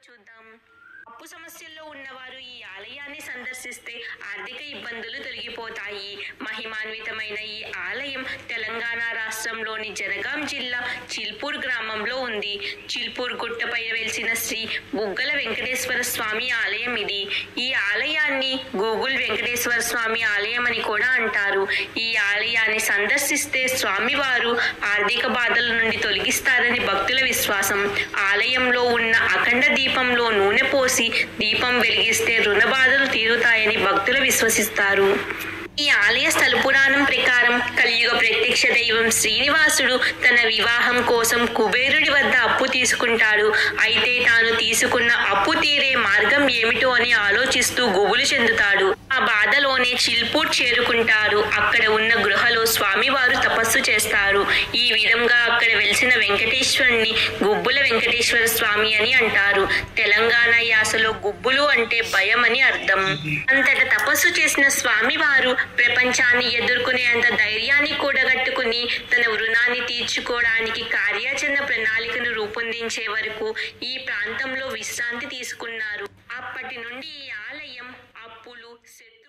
చూద్దాం అప్పు సమస్యల్లో ఉన్నవారు ఈ ఆలయాన్ని సందర్శిస్తే ఆర్థిక ఇబ్బందులు తొలగిపోతాయి మహిమాన్వితమైన ఈ ఆలయం తెలంగాణ రాష్ట్రంలోని జనగాం జిల్లా చిల్పూర్ గ్రామంలో ఉంది చిల్పూర్ గుట్టపై వెలిసిన శ్రీ బుగ్గల వెంకటేశ్వర స్వామి ఆలయం ఇది ఈ ఆలయాన్ని గూగుల్ వెంకటేశ్వర స్వామి ఆలయం అని కూడా అంటారు ఈ ఆలయాన్ని సందర్శిస్తే స్వామివారు ఆర్థిక బాధల నుండి తొలగిస్తారని భక్తుల విశ్వాసం ఆలయంలో ఉన్న అఖండ దీపంలో నూనె పోసి దీపం వెలిగిస్తే రుణ బాధలు తీరుతాయని భక్తులు విశ్వసిస్తారు ఈ ఆలయ స్థల పురాణం ప్రకారం కలియుగ ప్రత్యక్ష దైవం శ్రీనివాసుడు తన వివాహం కోసం కుబేరుడి వద్ద అప్పు తీసుకుంటాడు అయితే తాను తీసుకున్న అప్పు తీరే మార్గం ఏమిటో అని ఆలోచిస్తూ గుబులు చెందుతాడు ఆ బాధలోనే చిల్పూర్ చేరుకుంటారు అక్కడ ఉన్న గృహలో స్వామివారు తపస్సు చేస్తారు ఈ విధంగా అక్కడ వెలిసిన వెంకటేశ్వరుని గుబ్బుల వెంకటేశ్వర స్వామి అని అంటారు తెలంగాణ యాసలో గుబ్బులు అంటే భయం అని అర్థం అంతట తపస్సు చేసిన స్వామివారు ప్రపంచాన్ని ఎదుర్కొనేంత ధైర్యాన్ని కూడగట్టుకుని తన రుణాన్ని తీర్చుకోవడానికి కార్యాచరణ ప్రణాళికను రూపొందించే వరకు ఈ ప్రాంతంలో విశ్రాంతి తీసుకున్నారు అప్పటి నుండి ఈ ఆలయం అప్పులు సెట్